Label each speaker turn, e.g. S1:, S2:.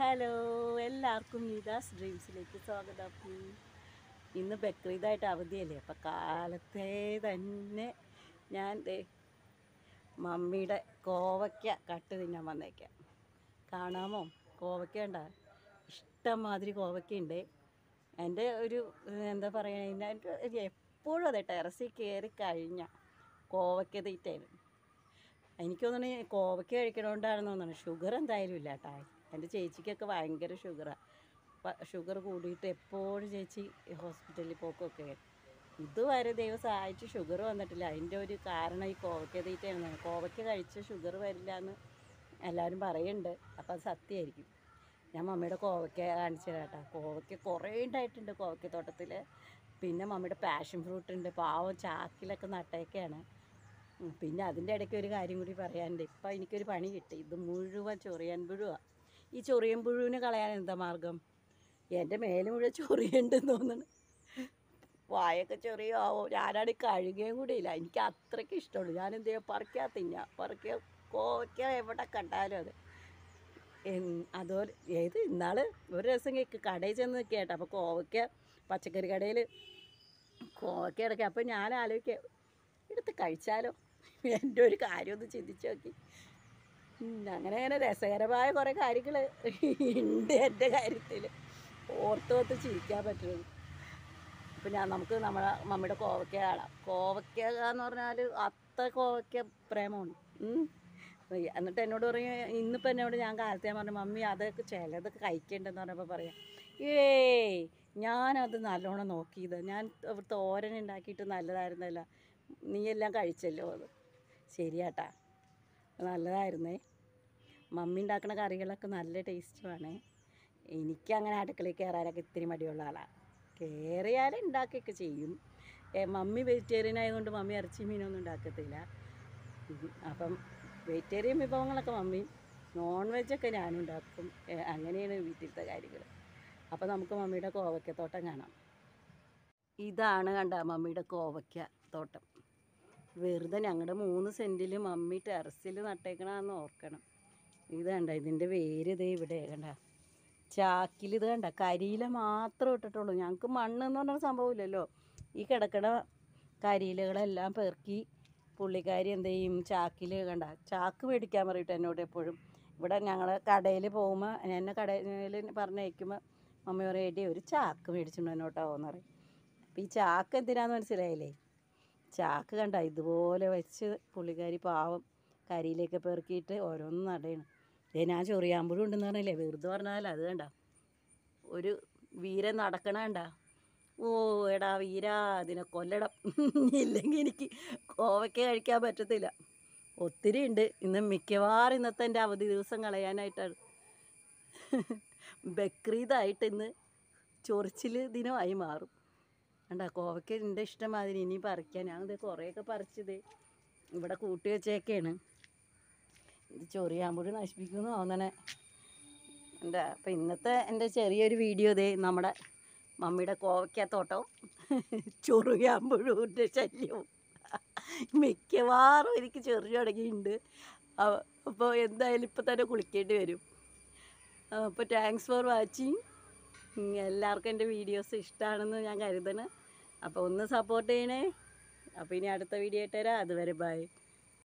S1: Hello എല്ലാവർക്കും നീതാസ് ഡ്രീംസിലേക്ക് സ്വാഗതം ഇന്ന് ബക്രീദായിട്ട് അവധിയല്ലേ അപ്പം കാലത്തെ തന്നെ ഞാൻ ദേ മമ്മിയുടെ കോവയ്ക്ക കട്ട് തിന്നാൻ വന്നേക്കാം കാണാമോ കോവയ്ക്ക ഉണ്ട ഇഷ്ടംമാതിരി കോവയ്ക്കുണ്ട് എൻ്റെ ഒരു ഏഹ്, എന്താ പറയുക എൻ്റെ ഒരു എപ്പോഴും അതെ ടെറസിൽ കയറി കഴിഞ്ഞ കോവയ്ക്ക തീറ്റായിരുന്നു എനിക്ക് തോന്നുന്നു ഈ കോവയ്ക്ക കഴിക്കണോണ്ടാണെന്ന് തോന്നുന്നു ഷുഗർ എന്തായാലും ഇല്ല കേട്ടോ എൻ്റെ ചേച്ചിക്കൊക്കെ ഭയങ്കര ഷുഗറാണ് ഷുഗർ കൂടിയിട്ട് എപ്പോഴും ചേച്ചി ഹോസ്പിറ്റലിൽ പോക്കൊക്കെ ഇതുവരെ ദൈവം സഹായിച്ച് ഷുഗർ വന്നിട്ടില്ല അതിൻ്റെ ഒരു കാരണം ഈ കോവയ്ക്ക തീറ്റയാണ് കോവയ്ക്ക കഴിച്ച് ഷുഗർ വരില്ല എന്ന് എല്ലാവരും പറയുന്നുണ്ട് അപ്പോൾ അത് സത്യമായിരിക്കും ഞാൻ മമ്മിയുടെ കോവയ്ക്ക കാണിച്ചു തരാം കേട്ടോ കോവയ്ക്ക കുറേ ഉണ്ടായിട്ടുണ്ട് കോവയ്ക്ക തോട്ടത്തിൽ പിന്നെ മമ്മിയുടെ പാഷൻ ഫ്രൂട്ട് ഉണ്ട് പാവം ചാക്കിലൊക്കെ നട്ടേക്കാണ് ഉം, പിന്നെ അതിൻ്റെ ഇടയ്ക്ക് ഒരു കാര്യം കൂടി പറയാനുണ്ട് ഇപ്പം എനിക്കൊരു പണി കിട്ടി ഇത് മുഴുവൻ ചൊറിയാൻ പുഴുവാണ് ഈ ചൊറിയൻ പുഴുവിന് കളയാൻ എന്താ മാർഗം എൻ്റെ മേല് മുഴുവൻ ചൊറിയുണ്ടെന്ന് തോന്നുന്നു വായൊക്കെ ചൊറിയാവോ ഞാനാണ് കഴുകുകയും കൂടി ഇല്ല എനിക്ക് അത്രയ്ക്ക് ഇഷ്ടമുള്ളൂ ഞാൻ എന്ത് ചെയ്യാം പറിക്കാ തിന്നാ പറിക്കുക കോവയ്ക്ക എവിടെ കണ്ടാലും അത് എൻ- അതുപോലെ ഏത് ഇന്നാൾ ഒരു ദിവസം കേക്ക് കടയിൽ ചെന്ന് നിൽക്കുക കേട്ടോ അപ്പോൾ കോവയ്ക്ക പച്ചക്കറി കടയിൽ കോവയ്ക്ക ഇടയ്ക്ക് അപ്പോൾ ഞാൻ ആലോചിക്കുക എടുത്ത് കഴിച്ചാലോ എൻ്റെ ഒരു കാര്യം ഒന്ന് ചിന്തിച്ച് നോക്കി ഉം, അങ്ങനെ അങ്ങനെ രസകരമായ കുറേ കാര്യങ്ങൾ ഉണ്ട് എൻ്റെ കാര്യത്തിൽ ഓർത്ത് ഓർത്ത് ചിരിക്കാൻ പറ്റുന്നത് അപ്പം ഞാൻ നമുക്ക് നമ്മളെ മമ്മിയുടെ കോവയ്ക്ക കാണാം കോവയ്ക്ക എന്ന് പറഞ്ഞാൽ അത്ര കോവയ്ക്ക പ്രേമമാണ് ഉം. എന്നിട്ട് എന്നോട് പറയും ഇന്നിപ്പോൾ എന്നോട് ഞാൻ കാലത്ത് ഞാൻ പറഞ്ഞു മമ്മി അതൊക്കെ ചിലതൊക്കെ കഴിക്കണ്ടെന്ന് പറഞ്ഞപ്പോൾ പറയാം ഏയ് ഞാനത് നല്ലോണം നോക്കിയത് ഞാൻ തോരൻ ഉണ്ടാക്കിയിട്ട് നല്ലതായിരുന്നല്ല നീ എല്ലാം കഴിച്ചല്ലോ അത് ശരിയാട്ടാ നല്ലതായിരുന്നേ മമ്മി ഉണ്ടാക്കുന്ന കറികളൊക്കെ നല്ല ടേസ്റ്റുമാണ് എനിക്കങ്ങനെ അടുക്കളയിൽ കയറാനൊക്കെ ഇത്തിരി മടിയുള്ള ആളാണ് കയറിയാൽ ഉണ്ടാക്കുകയൊക്കെ ചെയ്യും ഏ, മമ്മി വെജിറ്റേറിയൻ ആയതുകൊണ്ട് മമ്മി ഇറച്ചി മീനൊന്നും ഉണ്ടാക്കത്തില്ല ഉം, അപ്പം വെജിറ്റേറിയൻ വിഭവങ്ങളൊക്കെ മമ്മി നോൺ വെജൊക്കെ ഞാനും ഉണ്ടാക്കും ഏ, അങ്ങനെയാണ് വീട്ടിലത്തെ കാര്യങ്ങൾ അപ്പോൾ നമുക്ക് മമ്മിയുടെ കോവയ്ക്കത്തോട്ടം കാണാം ഇതാണ് കണ്ട മമ്മിയുടെ കോവയ്ക്ക തോട്ടം വെറുതെ ഞങ്ങളുടെ മൂന്ന് സെൻറ്റിൽ മമ്മി ടെറസിൽ നട്ടേക്കണമെന്ന് ഓർക്കണം ഇത് കണ്ട ഇതിൻ്റെ വേര് ഇതേ ഇവിടെ കണ്ട ചാക്കിൽ ഇത് കണ്ട കരിയില മാത്രം ഇട്ടിട്ടുള്ളൂ ഞങ്ങൾക്ക് മണ്ണ് എന്ന് പറഞ്ഞ സംഭവമില്ലല്ലോ ഈ കിടക്കണ കരിയിലകളെല്ലാം പെറുക്കി പുള്ളിക്കാരി എന്ത് ചെയ്യും ചാക്കിൽ കണ്ട ചാക്ക് മേടിക്കാൻ പറയട്ടെ എന്നോട് എപ്പോഴും ഇവിടെ ഞങ്ങൾ കടയിൽ പോകുമ്പോൾ എന്നെ കടയിൽ പറഞ്ഞയക്കുമ്പോൾ മമ്മി പറയും എടി ഒരു ചാക്ക് മേടിച്ചിട്ടുണ്ടോ എന്നോട്ടാവോന്ന് പറയും അപ്പോൾ ഈ ചാക്ക് എന്തിനാന്ന് മനസ്സിലായില്ലേ ചാക്ക് കണ്ട ഇതുപോലെ വെച്ച് പുള്ളിക്കാരി പാവം കരിയിലേക്ക് പെറുക്കിയിട്ട് ഓരോന്നും നടയണം ദേ ഞാൻ ചൊറിയാമ്പുഴും ഉണ്ടെന്ന് പറഞ്ഞില്ലേ വെറുതെ പറഞ്ഞാൽ അത് കണ്ട ഒരു വീരൻ നടക്കണ കണ്ട ഓ എടാ വീരാ അതിനെ കൊല്ലണം ഇല്ലെങ്കിൽ എനിക്ക് കോവയ്ക്ക കഴിക്കാൻ പറ്റത്തില്ല ഒത്തിരി ഉണ്ട് ഇന്ന് മിക്കവാറും ഇന്നത്തെ എൻ്റെ അവധി ദിവസം കളയാനായിട്ടാണ് ബക്രീദായിട്ട് ഇന്ന് ചൊറിച്ചിൽ ദിനമായി മാറും കണ്ട കോവയ്ക്ക എൻ്റെ ഇഷ്ടമാതിരി ഇനി പറിക്കാൻ ഞാൻ ഇത് കുറേയൊക്കെ പറിച്ചത് ഇവിടെ കൂട്ടി വെച്ചേക്കാണ് ഇത് ചൊറിയാമ്പുഴ നശിപ്പിക്കുന്നു തോന്നണേ എൻ്റെ അപ്പം ഇന്നത്തെ എൻ്റെ ചെറിയൊരു വീഡിയോ ദേ നമ്മുടെ മമ്മിയുടെ കോവയ്ക്കത്തോട്ടവും ചൊറിയാമ്പുഴുവിൻ്റെ ശല്യവും മിക്കവാറും എനിക്ക് ചെറിയ തുടങ്ങിയിട്ടുണ്ട് അപ്പോൾ എന്തായാലും ഇപ്പം തന്നെ കുളിക്കേണ്ടി വരും അപ്പോൾ താങ്ക്സ് ഫോർ വാച്ചിങ് എല്ലാവർക്കും എൻ്റെ വീഡിയോസ് ഇഷ്ടമാണെന്ന് ഞാൻ കരുതണം അപ്പോൾ ഒന്ന് സപ്പോർട്ട് ചെയ്യണേ അപ്പോൾ ഇനി അടുത്ത വീഡിയോ ഇട്ടുതരാം അതുവരെ ബൈ